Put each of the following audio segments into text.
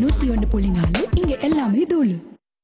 நூத்தி ஒன்னு புள்ளி நாலு இங்க எல்லாமே தூளு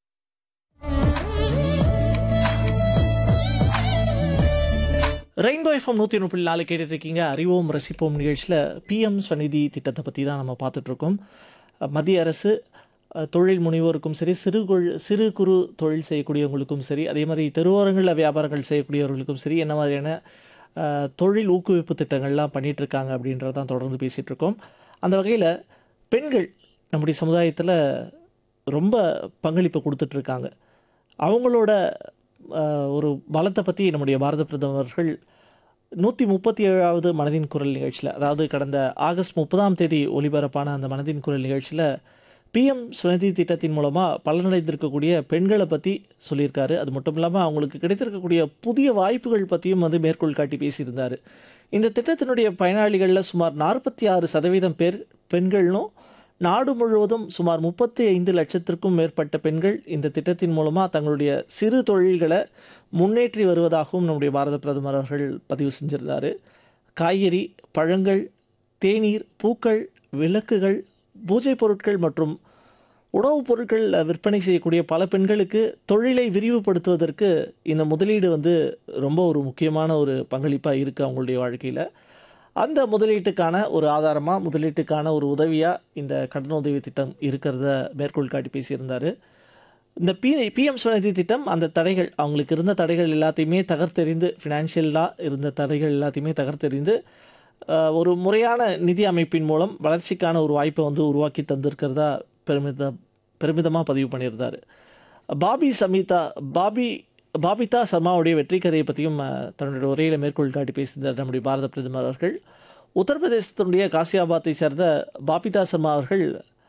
ரெயின்போ எஃப்எம் நூற்றி ஒன்று புள்ளி நாலு கேட்டுட்டு இருக்கீங்க அறிவோம் ரசிப்போம் நிகழ்ச்சியில் பிஎம் ஸ்வநிதி திட்டத்தை பற்றி தான் நம்ம பார்த்துட்ருக்கோம் மத்திய அரசு அஹ், தொழில் முனைவோருக்கும் சரி சிறு கொள்- சிறு குறு தொழில் செய்யக்கூடியவங்களுக்கும் சரி அதே மாதிரி தெருவோரங்களில் வியாபாரங்கள் செய்யக்கூடியவர்களுக்கும் சரி என்ன மாதிரியான அஹ், தொழில் ஊக்குவிப்பு திட்டங்கள்லாம் பண்ணிட்டு இருக்காங்க அப்படின்றதான் தொடர்ந்து பேசிகிட்டு இருக்கோம் அந்த வகையில் பெண்கள் நம்முடைய சமுதாயத்தில் ரொம்ப பங்களிப்பு கொடுத்துட்ருக்காங்க அவங்களோட அஹ், ஒரு பலத்தை பற்றி நம்முடைய பாரத பிரதமர்கள் நூற்றி முப்பத்தி ஏழாவது மனதின் குரல் நிகழ்ச்சியில் அதாவது கடந்த ஆகஸ்ட் முப்பதாம் தேதி ஒலிபரப்பான அந்த மனதின் குரல் நிகழ்ச்சியில் பிஎம் ஸ்வநிதி திட்டத்தின் மூலமாக பலனடைந்திருக்கக்கூடிய பெண்களை பற்றி சொல்லியிருக்காரு அது மட்டும் இல்லாமல் அவங்களுக்கு கிடைத்திருக்கக்கூடிய புதிய வாய்ப்புகள் பற்றியும் வந்து மேற்கோள் காட்டி பேசியிருந்தார் இந்த திட்டத்தினுடைய பயனாளிகளில் சுமார் நாற்பத்தி ஆறு சதவீதம் பேர் பெண்கள்னும் நாடு முழுவதும் சுமார் முப்பத்தி ஐந்து லட்சத்திற்கும் மேற்பட்ட பெண்கள் இந்த திட்டத்தின் மூலமாக தங்களுடைய சிறு தொழில்களை முன்னேற்றி வருவதாகவும் நம்முடைய பாரத பிரதமர் அவர்கள் பதிவு செஞ்சிருந்தார் காய்கறி பழங்கள் தேநீர் பூக்கள் விளக்குகள் பூஜை பொருட்கள் மற்றும் உணவுப் பொருட்கள் விற்பனை செய்யக்கூடிய பல பெண்களுக்கு தொழிலை விரிவுபடுத்துவதற்கு இந்த முதலீடு வந்து ரொம்ப ஒரு முக்கியமான ஒரு பங்களிப்பாக இருக்குது அவங்களுடைய வாழ்க்கையில் அந்த முதலீட்டுக்கான ஒரு ஆதாரமாக முதலீட்டுக்கான ஒரு உதவியாக இந்த கடனுதவி திட்டம் இருக்கிறத மேற்கோள் காட்டி பேசியிருந்தார் இந்த பி பிஎம் ஸ்வநிதி திட்டம் அந்த தடைகள் அவங்களுக்கு இருந்த தடைகள் எல்லாத்தையுமே தகர்த்தெறிந்து ஃபினான்ஷியலாக இருந்த தடைகள் எல்லாத்தையுமே தகர்த்தெறிந்து அஹ், ஒரு முறையான நிதி அமைப்பின் மூலம் வளர்ச்சிக்கான ஒரு வாய்ப்பை வந்து உருவாக்கி தந்திருக்கிறதா பெருமித பெருமிதமாக பதிவு பண்ணியிருந்தார் பாபி சமிதா பாபி பாபிதா சர்மாவுடைய வெற்றி கதையை பற்றியும் அஹ், தன்னுடைய உரையில் மேற்கோள் காட்டி பேசியிருந்தார் நம்முடைய பாரத பிரதமர் அவர்கள் உத்தரப்பிரதேசத்தினுடைய காசியாபாத்தை சேர்ந்த பாபிதா சர்மா அவர்கள்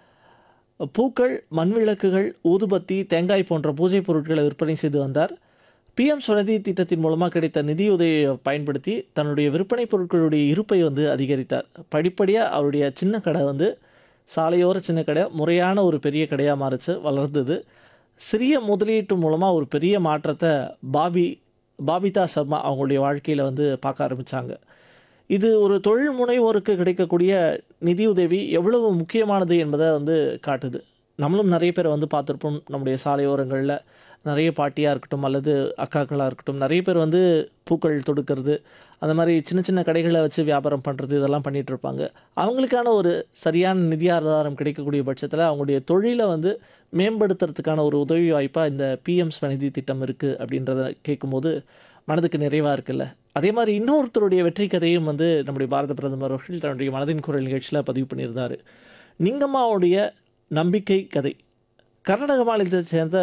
பூக்கள் மண்விளக்குகள் ஊதுபத்தி தேங்காய் போன்ற பூஜை பொருட்களை விற்பனை செய்து வந்தார் பிஎம் ஸ்வநிதி திட்டத்தின் மூலமாக கிடைத்த நிதியுதவியை பயன்படுத்தி தன்னுடைய விற்பனை பொருட்களுடைய இருப்பை வந்து அதிகரித்தார் படிப்படியாக அவருடைய சின்ன கடை வந்து சாலையோர சின்ன கடை முறையான ஒரு பெரிய கடையாக மாறிச்சு வளர்ந்தது சிறிய முதலீட்டு மூலமாக ஒரு பெரிய மாற்றத்தை பாபி பாபிதா சர்மா அவங்களுடைய வாழ்க்கையில் வந்து பார்க்க ஆரம்பித்தாங்க இது ஒரு தொழில் முனைவோருக்கு கிடைக்கக்கூடிய நிதியுதவி எவ்வளவு முக்கியமானது என்பதை வந்து காட்டுது நம்மளும் நிறைய பேரை வந்து பார்த்துருப்போம் நம்முடைய சாலையோரங்களில் நிறைய பாட்டியாக இருக்கட்டும் அல்லது அக்காக்களாக இருக்கட்டும் நிறைய பேர் வந்து பூக்கள் தொடுக்கிறது அந்த மாதிரி சின்ன சின்ன கடைகளை வச்சு வியாபாரம் பண்ணுறது இதெல்லாம் பண்ணிகிட்டு இருப்பாங்க அவங்களுக்கான ஒரு சரியான நிதி ஆதாரம் கிடைக்கக்கூடிய பட்சத்தில் அவங்களுடைய தொழிலை வந்து மேம்படுத்துறதுக்கான ஒரு உதவி வாய்ப்பாக இந்த பிஎம் ஸ்வநிதி திட்டம் இருக்குது அப்படின்றத கேட்கும்போது மனதுக்கு நிறைவாக இருக்குல்ல அதே மாதிரி இன்னொருத்தருடைய வெற்றி கதையும் வந்து நம்முடைய பாரத பிரதமர் அவர்கள் தன்னுடைய மனதின் குரல் நிகழ்ச்சியில் பதிவு பண்ணியிருந்தார் நிங்கம்மாவுடைய நம்பிக்கை கதை கர்நாடக மாநிலத்தை சேர்ந்த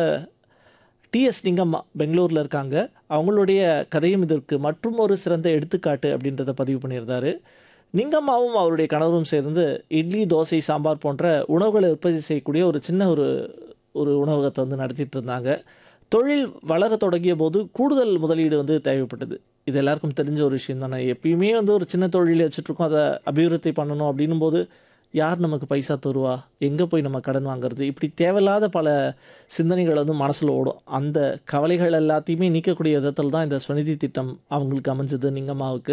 டிஎஸ் நிங்கம்மா பெங்களூரில் இருக்காங்க அவங்களுடைய கதையும் இதற்கு மற்றும் ஒரு சிறந்த எடுத்துக்காட்டு அப்படின்றத பதிவு பண்ணியிருந்தாரு நிங்கம்மாவும் அவருடைய கணவரும் சேர்ந்து இட்லி தோசை சாம்பார் போன்ற உணவுகளை உற்பத்தி செய்யக்கூடிய ஒரு சின்ன ஒரு ஒரு உணவகத்தை வந்து நடத்திட்டு இருந்தாங்க தொழில் வளர தொடங்கிய போது கூடுதல் முதலீடு வந்து தேவைப்பட்டது இது எல்லாருக்கும் தெரிஞ்ச ஒரு விஷயம் தானே எப்பயுமே வந்து ஒரு சின்ன தொழில் வச்சுட்ருக்கோம் அதை அபிவிருத்தி பண்ணணும் அப்படின்னும் போது யார் நமக்கு பைசா தருவா எங்கே போய் நம்ம கடன் வாங்குறது இப்படி தேவையில்லாத பல சிந்தனைகள் வந்து மனசில் ஓடும் அந்த கவலைகள் எல்லாத்தையுமே நீக்கக்கூடிய விதத்தில் தான் இந்த ஸ்வநிதி திட்டம் அவங்களுக்கு அமைஞ்சது நிங்கம்மாவுக்கு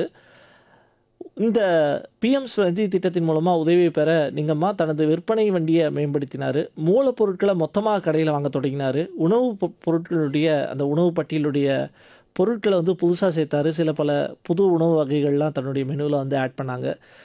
இந்த பிஎம் ஸ்வநிதி திட்டத்தின் மூலமாக உதவி பெற நிங்கம்மா தனது விற்பனை வண்டியை மேம்படுத்தினார் மூலப்பொருட்களை மொத்தமாக கடையில் வாங்க தொடங்கினார் உணவு பொ- பொருட்களுடைய அந்த உணவு பட்டியலுடைய பொருட்களை வந்து புதுசாக சேர்த்தாரு சில பல புது உணவு வகைகள்லாம் தன்னுடைய மெனுவில் வந்து ஆட் பண்ணாங்க